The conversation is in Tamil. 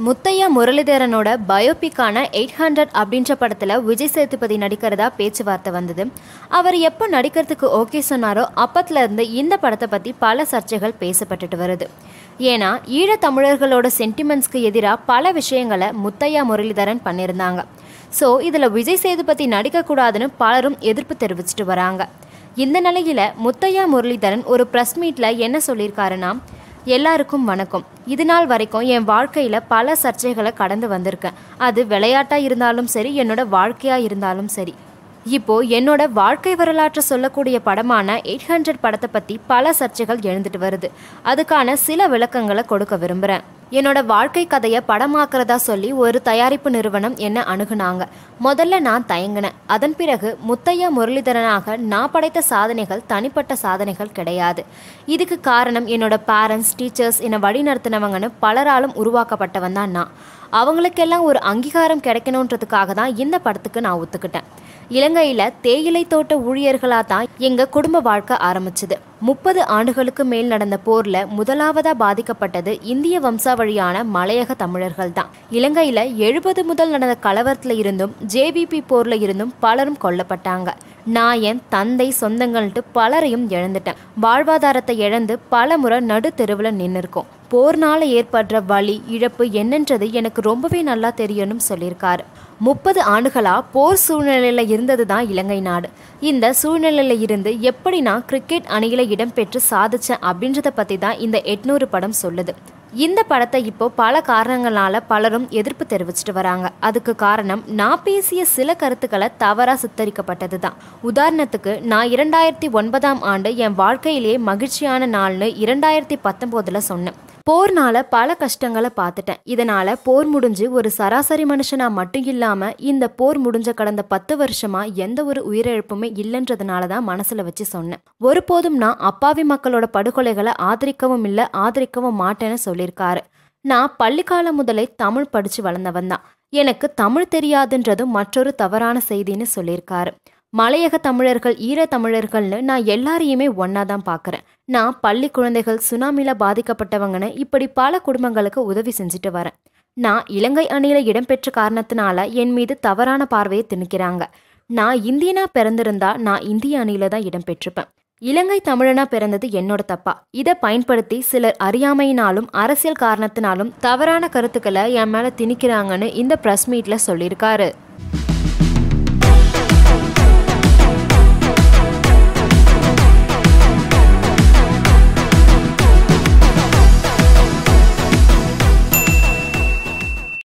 முத்தையா முரளிதரனோட பயோபிக்கான எயிட் ஹண்ட்ரட் அப்படின்ற படத்தில் விஜய் சேதுபதி நடிக்கிறதா பேச்சுவார்த்தை வந்தது அவர் எப்போ நடிக்கிறதுக்கு ஓகே சொன்னாரோ அப்பத்துல இருந்து இந்த படத்தை பற்றி பல சர்ச்சைகள் பேசப்பட்டுட்டு வருது ஏன்னா ஈழத் தமிழர்களோட சென்டிமெண்ட்ஸ்க்கு எதிராக பல விஷயங்களை முத்தையா முரளிதரன் பண்ணியிருந்தாங்க ஸோ இதில் விஜய் சேதுபதி நடிக்கக்கூடாதுன்னு பலரும் எதிர்ப்பு தெரிவிச்சிட்டு வராங்க இந்த நிலையில முத்தையா முரளிதரன் ஒரு ப்ரெஸ் மீட்டில் என்ன சொல்லியிருக்காருன்னா எல்லாருக்கும் வணக்கம் இது நாள் வரைக்கும் என் வாழ்க்கையில் பல சர்ச்சைகளை கடந்து வந்திருக்கேன் அது விளையாட்டாக இருந்தாலும் சரி என்னோட வாழ்க்கையாக இருந்தாலும் சரி இப்போ என்னோட வாழ்க்கை வரலாற்றை சொல்லக்கூடிய படமான எயிட் ஹண்ட்ரட் படத்தை பற்றி பல சர்ச்சைகள் எழுந்துட்டு வருது அதுக்கான சில விளக்கங்களை கொடுக்க விரும்புகிறேன் என்னோட வாழ்க்கை கதையை படமாக்குறதா சொல்லி ஒரு தயாரிப்பு நிறுவனம் என்ன அணுகுனாங்க முதல்ல நான் தயங்கினேன் அதன் பிறகு முத்தையா முரளிதரனாக நான் படைத்த சாதனைகள் தனிப்பட்ட சாதனைகள் கிடையாது இதுக்கு காரணம் என்னோட பேரண்ட்ஸ் டீச்சர்ஸ் என்னை வழிநடத்தினவங்கன்னு பலராலும் உருவாக்கப்பட்டவன் தான் நான் அவங்களுக்கெல்லாம் ஒரு அங்கீகாரம் கிடைக்கணுன்றதுக்காக தான் இந்த படத்துக்கு நான் ஒத்துக்கிட்டேன் இலங்கையில் தேயிலை தோட்ட ஊழியர்களாக தான் எங்கள் குடும்ப வாழ்க்கை ஆரம்பிச்சது முப்பது ஆண்டுகளுக்கு மேல் நடந்த போர்ல முதலாவதா பாதிக்கப்பட்டது இந்திய வம்சாவழியான மலையக தமிழர்கள் தான் இலங்கையில எழுபது முதல் நடந்த கலவரத்துல இருந்தும் ஜேவிபி போர்ல இருந்தும் பலரும் கொல்லப்பட்டாங்க நான் என் தந்தை சொந்தங்கள்ட்டு பலரையும் இழந்துட்டேன் வாழ்வாதாரத்தை இழந்து பல முறை நடு தெருவில் நின்று இருக்கோம் போர்னால ஏற்படுற வலி இழப்பு என்னன்றது எனக்கு ரொம்பவே நல்லா தெரியும்னு சொல்லியிருக்காரு முப்பது ஆண்டுகளா போர் சூழ்நிலையில இருந்தது தான் இலங்கை நாடு இந்த சூழ்நிலையில இருந்து எப்படி நான் கிரிக்கெட் அணியில இடம்பெற்று சாதிச்சேன் அப்படின்றத பத்தி தான் இந்த எட்நூறு படம் சொல்லுது இந்த படத்தை இப்போ பல காரணங்களால பலரும் எதிர்ப்பு தெரிவிச்சிட்டு வராங்க அதுக்கு காரணம் நான் பேசிய சில கருத்துக்களை தவறா சித்தரிக்கப்பட்டது தான் உதாரணத்துக்கு நான் இரண்டாயிரத்தி ஒன்பதாம் ஆண்டு என் வாழ்க்கையிலேயே மகிழ்ச்சியான நாள்னு இரண்டாயிரத்தி பத்தொம்போதுல சொன்னேன் போர்னால பல கஷ்டங்களை பார்த்துட்டேன் இதனால போர் முடிஞ்சு ஒரு சராசரி மனுஷனா மட்டும் இல்லாம இந்த போர் முடிஞ்ச கடந்த பத்து வருஷமா எந்த ஒரு உயிரிழப்புமே இல்லைன்றதுனால தான் மனசுல வச்சு சொன்னேன் ஒருபோதும் நான் அப்பாவி மக்களோட படுகொலைகளை ஆதரிக்கவும் இல்லை ஆதரிக்கவும் மாட்டேன்னு சொல்லியிருக்காரு நான் பள்ளிக்காலம் முதலே தமிழ் படிச்சு வளர்ந்தவன் தான் எனக்கு தமிழ் தெரியாதுன்றது மற்றொரு தவறான செய்தின்னு சொல்லியிருக்காரு மலையக தமிழர்கள் ஈர தமிழர்கள்னு நான் எல்லாரையுமே ஒன்றா தான் பார்க்குறேன் நான் பள்ளி குழந்தைகள் சுனாமியில் பாதிக்கப்பட்டவங்கன்னு இப்படி பல குடும்பங்களுக்கு உதவி செஞ்சுட்டு வரேன் நான் இலங்கை அணியில் இடம்பெற்ற காரணத்தினால என் மீது தவறான பார்வையை திணிக்கிறாங்க நான் இந்தியனா பிறந்திருந்தா நான் இந்திய அணியில தான் இடம்பெற்றிருப்பேன் இலங்கை தமிழனா பிறந்தது என்னோட தப்பா இதை பயன்படுத்தி சிலர் அறியாமையினாலும் அரசியல் காரணத்தினாலும் தவறான கருத்துக்களை என் மேல திணிக்கிறாங்கன்னு இந்த பிரஸ் மீட்ல சொல்லியிருக்காரு